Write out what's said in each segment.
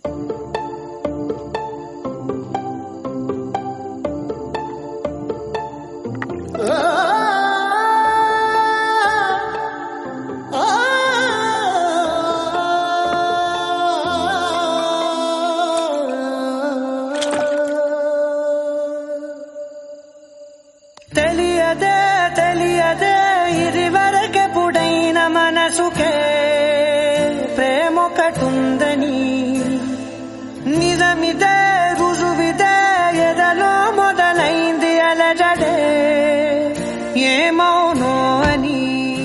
తెలియదే తెలియదే ఇది వరకెప్పుడైన మనసుకే ప్రేమొకటుందని నిజమిదే రుజువిదే ఎదలో మొదలైంది అలజడే ఏమౌనో అని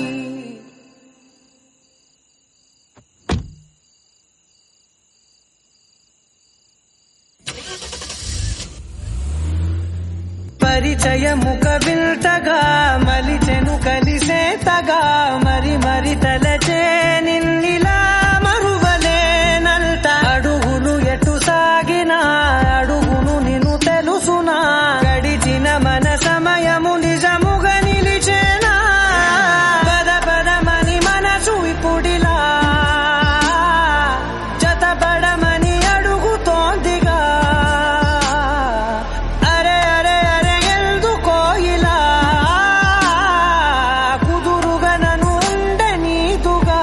పరిచయముక విల్తగా మలిచెను కలిసేతగా మరి మరి తలచే నిన్నిలా మరువలేనంత అడుగులు ఎటు సాగినా అడుగును నిన్ను తెలుసునా గడిచిన మన సమయము నిజముగా నిలిచేనా పద పదమని మనసు ఇప్పుడిలా జతపడమని అడుగుతోందిగా అరే అరే అరే ఎందుకో ఇలా కుదురుగా నన్ను ఉండనీదుగా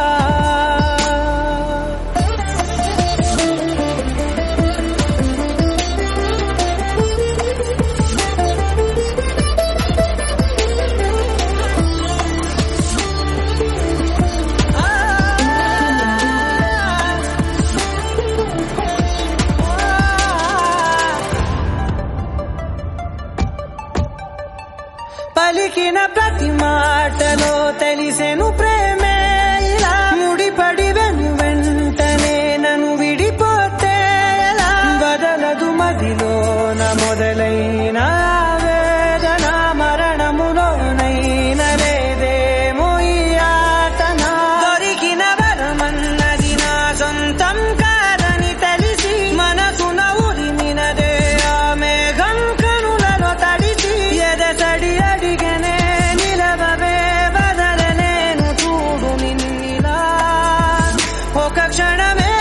పలికిన ప్రతి మాటలో తెలిసెను ప్రేమే ఇలా ముడిపడి వెను వెంటనే నన్ను విడిపోతే ఎలా బదలదు మదిలోన మొదలైన వేదన మరణములోనైన లేదేమో ఈ ఆటన దొరికిన వరమన్నది నా సొంతం కాదని తెలిసి మనసున ఉరిమినదే ఆ మేఘం కనులలో తడిసి ఎదసడి అడిగనే నిలవవే బదలనేను చూడు నిన్నిలా ఒక క్షణమే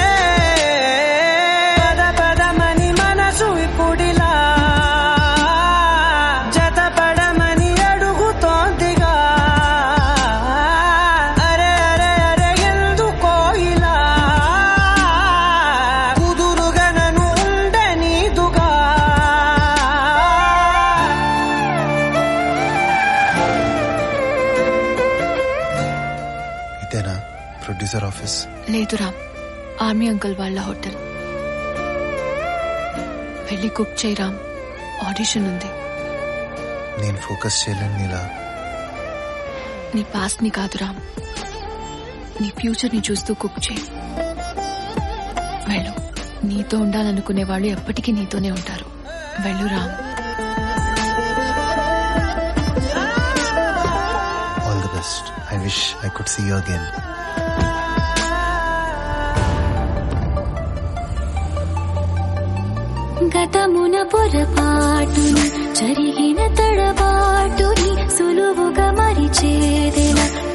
పద పదమని మనసు ఇప్పుడిలా జతపడమని అడుగుతోందిగా అరే అరే అరే ఎందుకో ఇలా కుదురుగా నన్ను ఉండనీదుగా ఇదేనా ప్రొడ్యూసర్ ఆఫీస్ లేదు రామ్ ఆర్మీ అంకుల్ వాళ్ళ హోటల్ వెళ్ళి కుక్ చేయి రామ్ ఆడిషన్ ఉంది నేను ఫోకస్ చేయలేను నీలా నీ పాస్ట్ ని కాదు రామ్ నీ ఫ్యూచర్ ని చూస్తూ కుక్ చేయి వెళ్ళు నీతో ఉండాలనుకునే వాళ్ళు ఎప్పటికీ నీతోనే ఉంటారు వెళ్ళు Ram all the best I wish I could see you again గతమున పొరపాటుని జరిగిన తడబాటుని సులువుగా మరిచేదెల